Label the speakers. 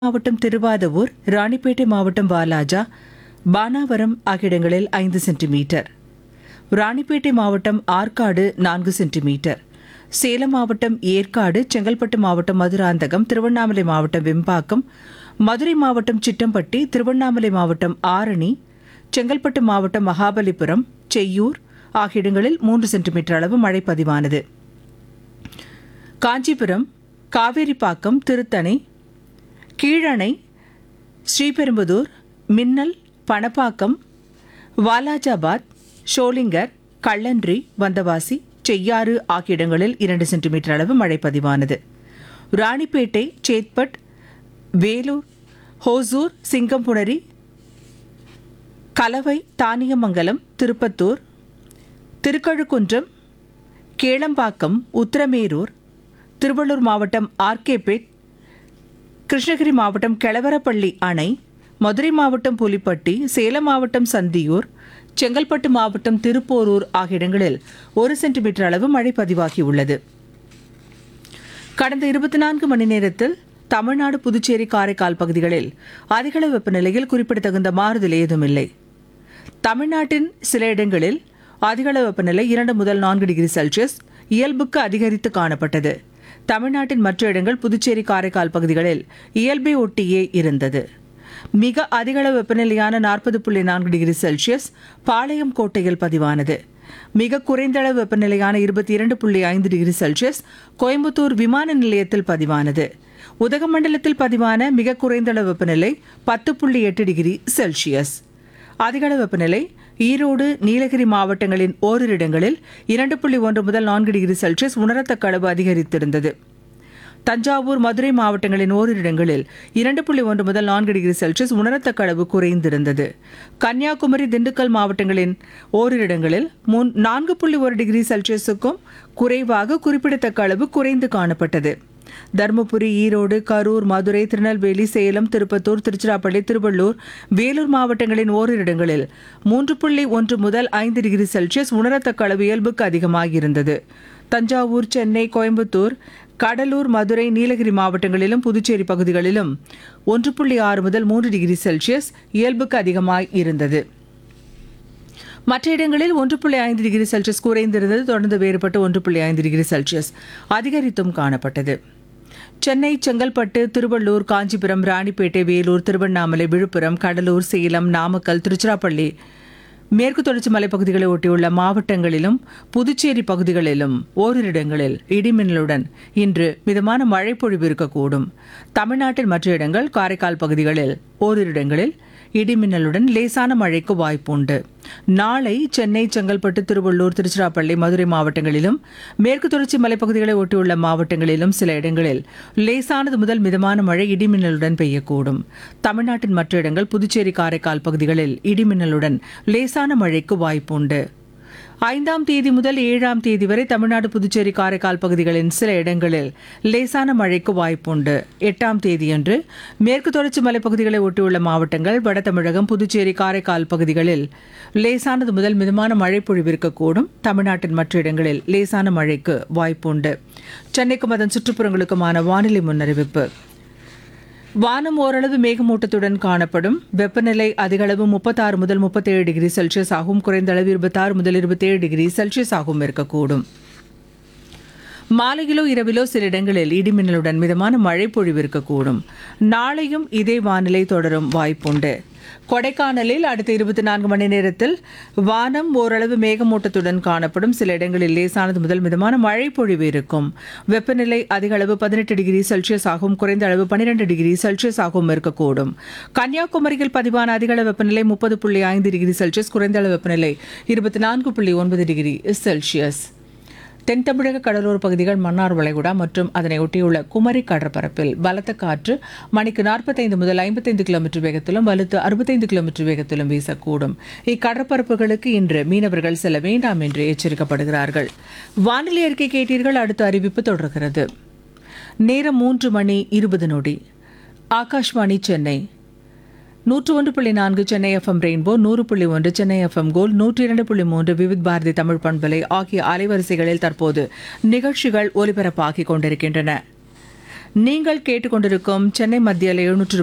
Speaker 1: மாவட்டம் திருவாதவூர் ராணிப்பேட்டை மாவட்டம் வாலாஜா பானாவரம் ஆகிய இடங்களில் ஐந்து சென்டிமீட்டர் ராணிப்பேட்டை மாவட்டம் ஆற்காடு நான்கு சென்டிமீட்டர் சேலம் மாவட்டம் ஏற்காடு செங்கல்பட்டு மாவட்டம் மதுராந்தகம் திருவண்ணாமலை மாவட்டம் வெம்பாக்கம் மதுரை மாவட்டம் சிட்டம்பட்டி திருவண்ணாமலை மாவட்டம் ஆரணி செங்கல்பட்டு மாவட்டம் மகாபலிபுரம் செய்யூர் ஆகிய இடங்களில் மூன்று சென்டிமீட்டர் அளவு மழை பதிவானது காஞ்சிபுரம் காவேரிப்பாக்கம் திருத்தணி கீழணை ஸ்ரீபெரும்புதூர் மின்னல் பணப்பாக்கம் வாலாஜாபாத் ஷோலிங்கர் கள்ளன்றி வந்தவாசி செய்யாறு ஆகிய இடங்களில் இரண்டு சென்டிமீட்டர் அளவு மழை பதிவானது ராணிப்பேட்டை சேத்பட் வேலூர் ஹோசூர் சிங்கம்புணரி கலவை தானியமங்கலம் திருப்பத்தூர் திருக்கழுக்குன்றம் கேளம்பாக்கம் உத்திரமேரூர் திருவள்ளூர் மாவட்டம் ஆர்கேபேட் கிருஷ்ணகிரி மாவட்டம் கெளவரப்பள்ளி அணை மதுரை மாவட்டம் புலிப்பட்டி சேலம் மாவட்டம் சந்தியூர் செங்கல்பட்டு மாவட்டம் திருப்போரூர் ஆகிய இடங்களில் ஒரு சென்டிமீட்டர் அளவு மழை பதிவாகியுள்ளது கடந்த இருபத்தி நான்கு மணி நேரத்தில் தமிழ்நாடு புதுச்சேரி காரைக்கால் பகுதிகளில் அதிகளவு வெப்பநிலையில் குறிப்பிடத்தகுந்த மாறுதல் ஏதுமில்லை தமிழ்நாட்டின் சில இடங்களில் அதிகளவு வெப்பநிலை இரண்டு முதல் நான்கு டிகிரி செல்சியஸ் இயல்புக்கு அதிகரித்து காணப்பட்டது தமிழ்நாட்டின் மற்ற இடங்கள் புதுச்சேரி காரைக்கால் பகுதிகளில் இயல்பை ஒட்டியே இருந்தது மிக அதிகளவு வெப்பநிலையான நாற்பது புள்ளி நான்கு டிகிரி செல்சியஸ் பாளையம் கோட்டையில் பதிவானது மிக குறைந்த அளவு வெப்பநிலையான இருபத்தி இரண்டு புள்ளி ஐந்து டிகிரி செல்சியஸ் கோயம்புத்தூர் விமான நிலையத்தில் பதிவானது உதகமண்டலத்தில் பதிவான மிக குறைந்த அளவு வெப்பநிலை பத்து புள்ளி எட்டு டிகிரி செல்சியஸ் அதிகளவு வெப்பநிலை ஈரோடு நீலகிரி மாவட்டங்களின் ஓரிரு இடங்களில் இரண்டு புள்ளி ஒன்று முதல் நான்கு டிகிரி செல்சியஸ் உணரத்தக்க அளவு அதிகரித்திருந்தது தஞ்சாவூர் மதுரை மாவட்டங்களின் ஓரிரு இடங்களில் இரண்டு புள்ளி ஒன்று முதல் நான்கு டிகிரி செல்சியஸ் உணரத்தக்க அளவு குறைந்திருந்தது கன்னியாகுமரி திண்டுக்கல் மாவட்டங்களின் ஓரிரு இடங்களில் மூன் நான்கு புள்ளி ஒரு டிகிரி செல்சியஸுக்கும் குறைவாக குறிப்பிடத்தக்க அளவு குறைந்து காணப்பட்டது தருமபுரி ஈரோடு கரூர் மதுரை திருநெல்வேலி சேலம் திருப்பத்தூர் திருச்சிராப்பள்ளி திருவள்ளூர் வேலூர் மாவட்டங்களின் ஓரிரு இடங்களில் மூன்று புள்ளி ஒன்று முதல் ஐந்து டிகிரி செல்சியஸ் உணரத்தக்க அளவு இயல்புக்கு அதிகமாக இருந்தது தஞ்சாவூர் சென்னை கோயம்புத்தூர் கடலூர் மதுரை நீலகிரி மாவட்டங்களிலும் புதுச்சேரி பகுதிகளிலும் ஒன்று புள்ளி ஆறு முதல் மூன்று டிகிரி செல்சியஸ் இயல்புக்கு அதிகமாய் இருந்தது மற்ற இடங்களில் ஒன்று புள்ளி ஐந்து டிகிரி செல்சியஸ் குறைந்திருந்தது தொடர்ந்து வேறுபட்டு ஒன்று புள்ளி ஐந்து டிகிரி செல்சியஸ் அதிகரித்தும் காணப்பட்டது சென்னை செங்கல்பட்டு திருவள்ளூர் காஞ்சிபுரம் ராணிப்பேட்டை வேலூர் திருவண்ணாமலை விழுப்புரம் கடலூர் சேலம் நாமக்கல் திருச்சிராப்பள்ளி மேற்கு தொடர்ச்சி மலைப்பகுதிகளை ஒட்டியுள்ள மாவட்டங்களிலும் புதுச்சேரி பகுதிகளிலும் ஓரிரு இடங்களில் இடிமின்னலுடன் இன்று மிதமான மழை பொழிவு இருக்கக்கூடும் தமிழ்நாட்டின் மற்ற இடங்கள் காரைக்கால் பகுதிகளில் ஓரிரு இடங்களில் இடிமின்னலுடன் லேசான மழைக்கு வாய்ப்புண்டு நாளை சென்னை செங்கல்பட்டு திருவள்ளூர் திருச்சிராப்பள்ளி மதுரை மாவட்டங்களிலும் மேற்கு தொடர்ச்சி மலைப்பகுதிகளை ஒட்டியுள்ள மாவட்டங்களிலும் சில இடங்களில் லேசானது முதல் மிதமான மழை இடிமின்னலுடன் பெய்யக்கூடும் தமிழ்நாட்டின் மற்ற இடங்கள் புதுச்சேரி காரைக்கால் பகுதிகளில் இடிமின்னலுடன் லேசான மழைக்கு வாய்ப்புண்டு ஐந்தாம் தேதி முதல் ஏழாம் தேதி வரை தமிழ்நாடு புதுச்சேரி காரைக்கால் பகுதிகளின் சில இடங்களில் லேசான மழைக்கு வாய்ப்புண்டு எட்டாம் தேதியன்று மேற்கு தொடர்ச்சி மலைப்பகுதிகளை ஒட்டியுள்ள மாவட்டங்கள் வட தமிழகம் புதுச்சேரி காரைக்கால் பகுதிகளில் லேசானது முதல் மிதமான மழை பொழிவிருக்கக்கூடும் தமிழ்நாட்டின் மற்ற இடங்களில் லேசான மழைக்கு வாய்ப்புண்டு சென்னைக்கும் அதன் சுற்றுப்புறங்களுக்குமான வானிலை முன்னறிவிப்பு வானம் ஓரளவு மேகமூட்டத்துடன் காணப்படும் வெப்பநிலை அதிகளவு முப்பத்தாறு முதல் முப்பத்தேழு டிகிரி செல்சியஸ் ஆகும் குறைந்த அளவு இருபத்தாறு முதல் இருபத்தேழு டிகிரி செல்சியஸ் ஆகும் இருக்கக்கூடும் மாலையிலோ இரவிலோ சில இடங்களில் இடிமின்னலுடன் மிதமான மழை பொழிவு இருக்கக்கூடும் நாளையும் இதே வானிலை தொடரும் வாய்ப்புண்டு கொடைக்கானலில் அடுத்த இருபத்தி நான்கு மணி நேரத்தில் வானம் ஓரளவு மேகமூட்டத்துடன் காணப்படும் சில இடங்களில் லேசானது முதல் மிதமான மழை பொழிவு இருக்கும் வெப்பநிலை அதிக அளவு பதினெட்டு டிகிரி செல்சியஸ் ஆகும் குறைந்த அளவு பன்னிரண்டு டிகிரி செல்சியஸ் ஆகவும் இருக்கக்கூடும் கன்னியாகுமரியில் பதிவான அதிக அளவு வெப்பநிலை முப்பது புள்ளி ஐந்து டிகிரி செல்சியஸ் குறைந்த அளவு வெப்பநிலை இருபத்தி நான்கு புள்ளி ஒன்பது டிகிரி செல்சியஸ் தென் தமிழக கடலோர பகுதிகள் மன்னார் வளைகுடா மற்றும் அதனை ஒட்டியுள்ள குமரி கடற்பரப்பில் பலத்த காற்று மணிக்கு நாற்பத்தைந்து முதல் ஐம்பத்தைந்து கிலோமீட்டர் வேகத்திலும் வலுத்து அறுபத்தைந்து கிலோமீட்டர் வேகத்திலும் வீசக்கூடும் இக்கடற்பரப்புகளுக்கு இன்று மீனவர்கள் செல்ல வேண்டாம் என்று எச்சரிக்கப்படுகிறார்கள் வானிலை அறிக்கை கேட்டீர்கள் அடுத்த அறிவிப்பு தொடர்கிறது நேரம் மூன்று மணி இருபது நொடி ஆகாஷ்வாணி சென்னை நூற்று ஒன்று புள்ளி நான்கு சென்னை எஃப்எம் ரெயின்போ நூறு புள்ளி ஒன்று சென்னை எஃப்எம் கோல் நூற்றி இரண்டு புள்ளி மூன்று விவித் பாரதி தமிழ் பண்பலை ஆகிய அலைவரிசைகளில் தற்போது நிகழ்ச்சிகள் ஒலிபரப்பாகிக் கொண்டிருக்கின்றன நீங்கள் கேட்டுக்கொண்டிருக்கும் சென்னை மத்தியில் எழுநூற்று